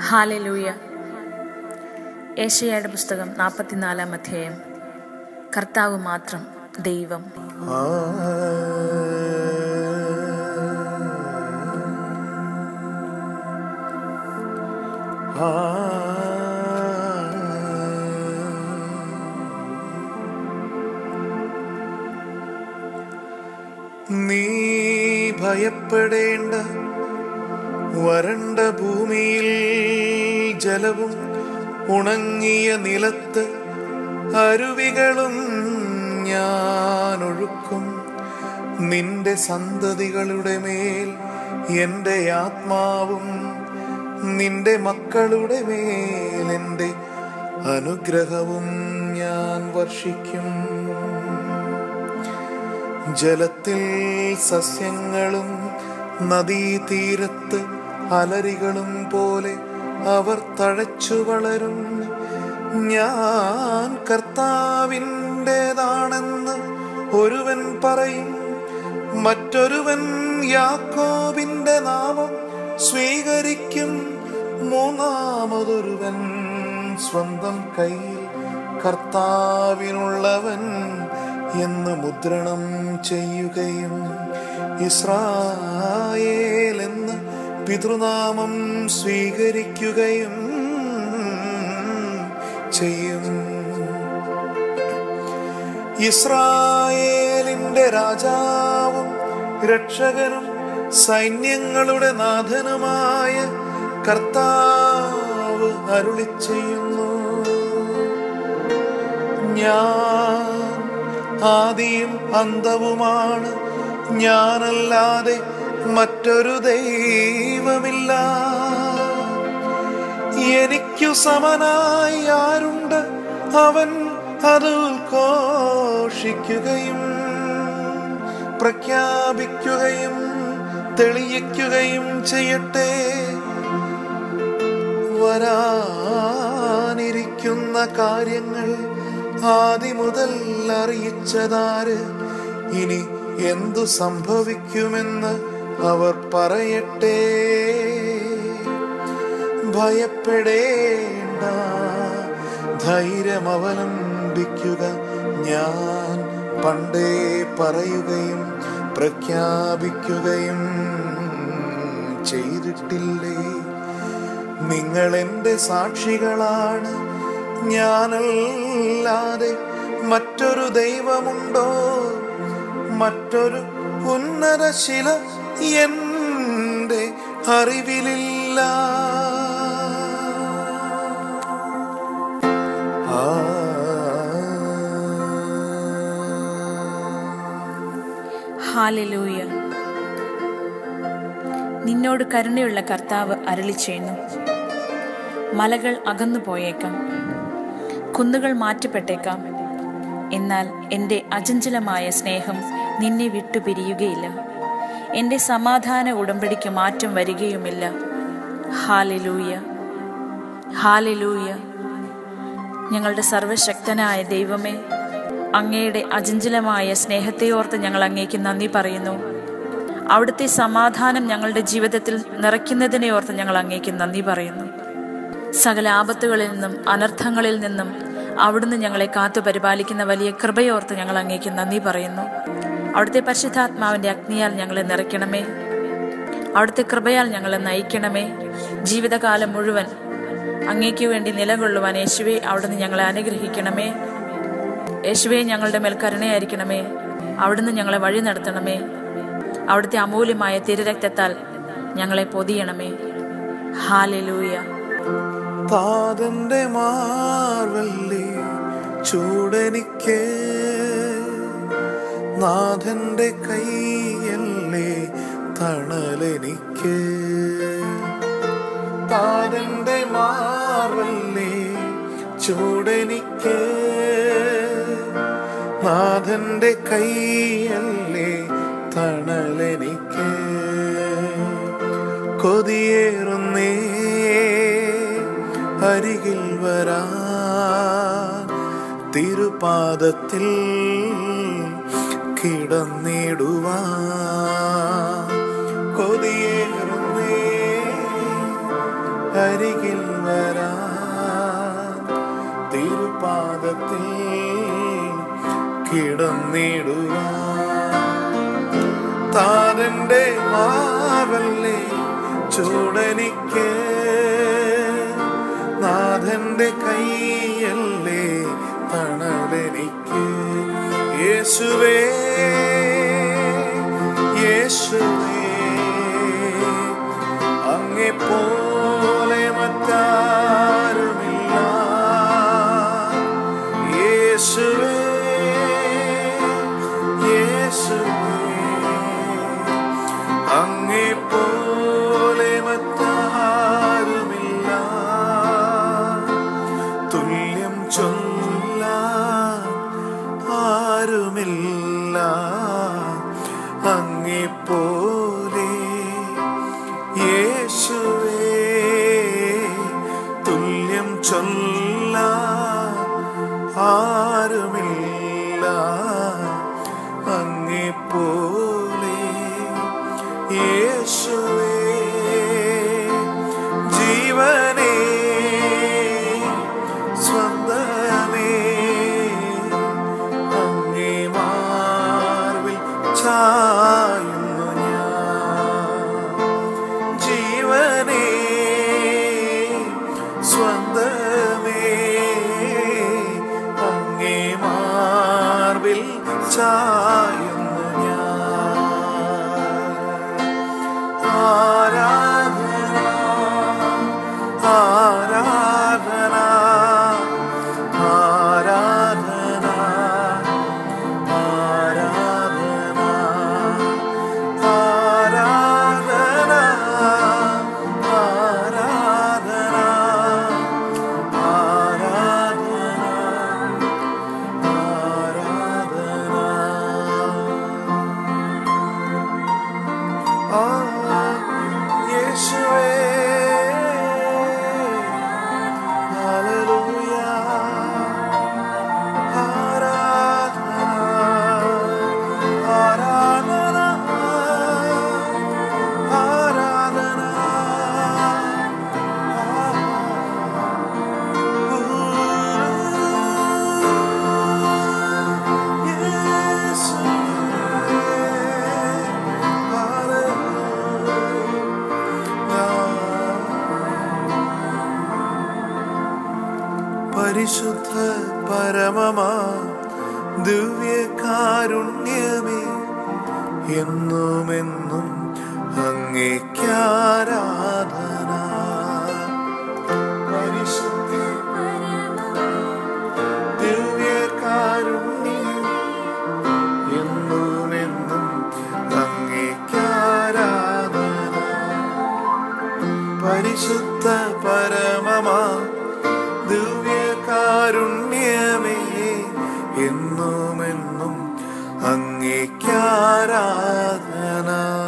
hallelujah ഏഷ്യയുടെ പുസ്തകം നാൽപ്പത്തിനാലാം അധ്യായം കർത്താവ് മാത്രം ദൈവം നീ ഭയപ്പെടേണ്ട വരണ്ട ഭൂമിയിൽ ജലവും ഉണങ്ങിയ നിലത്ത് അരുവികളും ഞാൻ ഒഴുക്കും നിന്റെ സന്തതികളുടെ മേൽ എൻ്റെ ആത്മാവും നിന്റെ മക്കളുടെ മേൽ എൻ്റെ അനുഗ്രഹവും ഞാൻ വർഷിക്കും ജലത്തിൽ സസ്യങ്ങളും നദീതീരത്ത് അലരികളും പോലെ അവർ തഴച്ചു വളരും ഞാൻ കർത്താവിൻ്റെതാണെന്ന് ഒരുവൻ പറയും മറ്റൊരുവൻ യാക്കോബിന്റെ നാമം സ്വീകരിക്കും മൂന്നാമതൊരുവൻ സ്വന്തം കയ്യിൽ കർത്താവിനുള്ളവൻ എന്ന് മുദ്രണം ചെയ്യുകയും ഇസ്രായേൽ എന്ന് പിതൃനാമം സ്വീകരിക്കുകയും ചെയ്യും ഇസ്രായേലിന്റെ രാജാവും രക്ഷകനും സൈന്യങ്ങളുടെ നാഥനുമായ കർത്താവ് അരുളി ചെയ്യുന്നു ഞാൻ ആദിയും അന്തവുമാണ് ഞാനല്ലാതെ മറ്റൊരു ദൈവമില്ല എനിക്കു സമനായി ആരുണ്ട് അവൻ അത് ഉദ്ഘോഷിക്കുകയും പ്രഖ്യാപിക്കുകയും തെളിയിക്കുകയും ചെയ്യട്ടെ വരാനിരിക്കുന്ന കാര്യങ്ങൾ ആദി മുതൽ അറിയിച്ചതാര് ഇനി എന്തു സംഭവിക്കുമെന്ന് അവർ പറയട്ടെ ഭയപ്പെടേണ്ട ധൈര്യം അവലംബിക്കുക ഞാൻ പണ്ടേ പറയുകയും പ്രഖ്യാപിക്കുകയും ചെയ്തിട്ടില്ലേ നിങ്ങൾ എൻ്റെ സാക്ഷികളാണ് ഞാനല്ലാതെ മറ്റൊരു ദൈവമുണ്ടോ മറ്റൊരു ഉന്നത ശില എൻ്റെ അറിവിലില്ല ഹാലലൂയ നിന്നോട് കരുണയുള്ള കർത്താവ് അരളി ചെയ്യുന്നു മലകൾ അകന്നു പോയേക്കാം കുന്നുകൾ മാറ്റപ്പെട്ടേക്കാം എന്നാൽ എൻ്റെ അചഞ്ചലമായ സ്നേഹം നിന്നെ വിട്ടുപിരിയുകയില്ല എൻ്റെ സമാധാന ഉടമ്പടിക്ക് മാറ്റം വരികയുമില്ല ഹാലലൂയ ഹാലലൂയ ഞങ്ങളുടെ സർവശക്തനായ ദൈവമേ അങ്ങയുടെ അചഞ്ചലമായ സ്നേഹത്തെയോർത്ത് ഞങ്ങൾ അങ്ങേക്ക് നന്ദി പറയുന്നു അവിടുത്തെ സമാധാനം ഞങ്ങളുടെ ജീവിതത്തിൽ നിറയ്ക്കുന്നതിനെ ഓർത്ത് ഞങ്ങൾ അങ്ങേക്ക് നന്ദി പറയുന്നു സകല ആപത്തുകളിൽ നിന്നും അനർത്ഥങ്ങളിൽ നിന്നും അവിടുന്ന് ഞങ്ങളെ കാത്തു പരിപാലിക്കുന്ന വലിയ കൃപയോർത്ത് ഞങ്ങൾ അങ്ങേക്ക് നന്ദി പറയുന്നു അവിടുത്തെ പരിശുദ്ധാത്മാവിന്റെ അഗ്നിയാൽ ഞങ്ങളെ നിറയ്ക്കണമേ അവിടുത്തെ കൃപയാൽ ഞങ്ങളെ നയിക്കണമേ ജീവിതകാലം മുഴുവൻ അങ്ങേക്ക് വേണ്ടി നിലകൊള്ളുവാൻ യേശുവെ അവിടുന്ന് ഞങ്ങളെ അനുഗ്രഹിക്കണമേ യേശുവെ ഞങ്ങളുടെ മേൽ കരുണയായിരിക്കണമേ അവിടുന്ന് ഞങ്ങളെ വഴി നടത്തണമേ അവിടുത്തെ അമൂല്യമായ തിരുരക്തത്താൽ ഞങ്ങളെ പൊതിയണമേ ഹാലലൂയ താതന്റെ മാർവല്ലി ചൂടെനിക്ക് നാഥന്റെ കൈയല്ലേ തണലെനിക്ക് താതന്റെ മാർവല്ലി ചൂടെനിക്ക് നാഥന്റെ കൈയല്ലേ തണലെനിക്ക് കൊതിയേറുന്നേ അരികിൽ വരാ തിരുപാദത്തിൽ കിടന്നിടുവാ കൊതിയേറുന്നേ അരികിൽ പാദത്തിൽ കിടന്നിടുവാൻ താരന്റെ മാവല്ലേ ചൂടനിക്ക് നാഥന്റെ കൈയല്ലേ തണലെനിക്ക് യേശുവേ യേശുവേ അങ്ങെ പോലെ മറ്റാരുമില്ല യേശുവേ യേശുവേ അങ്ങെ പോലെ മറ്റാരുമില്ല തുല്യം ചൊല്ല ആരുമില്ല അങ്ങെ പോലെ യേശുവേ തുല്യം ചൊല്ല ആരുമില്ല അങ്ങെ പോലെ യേശുവേ ജീവനേ സ്വന്തമേ അങ്ങേ മാർവിൽ ചായുന്നു ഞാൻ ജീവനേ സ്വന്തമേ അങ്ങേ മാർവിൽ ചായുന്നു ഞാൻ ആരാധന ആരാധന ആരാധന ആരാധന ആരാധന ആരാധന ആരാധന യേശുവേ ഹല്ലേലൂയ ആരാധന ആരാധന ആരാധന പരിശുദ്ധ പരമമാ ദിവ്യകാരുണ്യമേ എന്നുമെന്നും അങ്ങേക്കാരാധന പരിശുദ്ധ ദിവ്യകാരുണ്യം എന്നുമെന്നും അങ്ങേക്കാരാധന പരിശുദ്ധ പരമമാ ദിവ്യകാരുണ്യമേ എന്നുമെന്നും അങ്ങേക്കാരാധന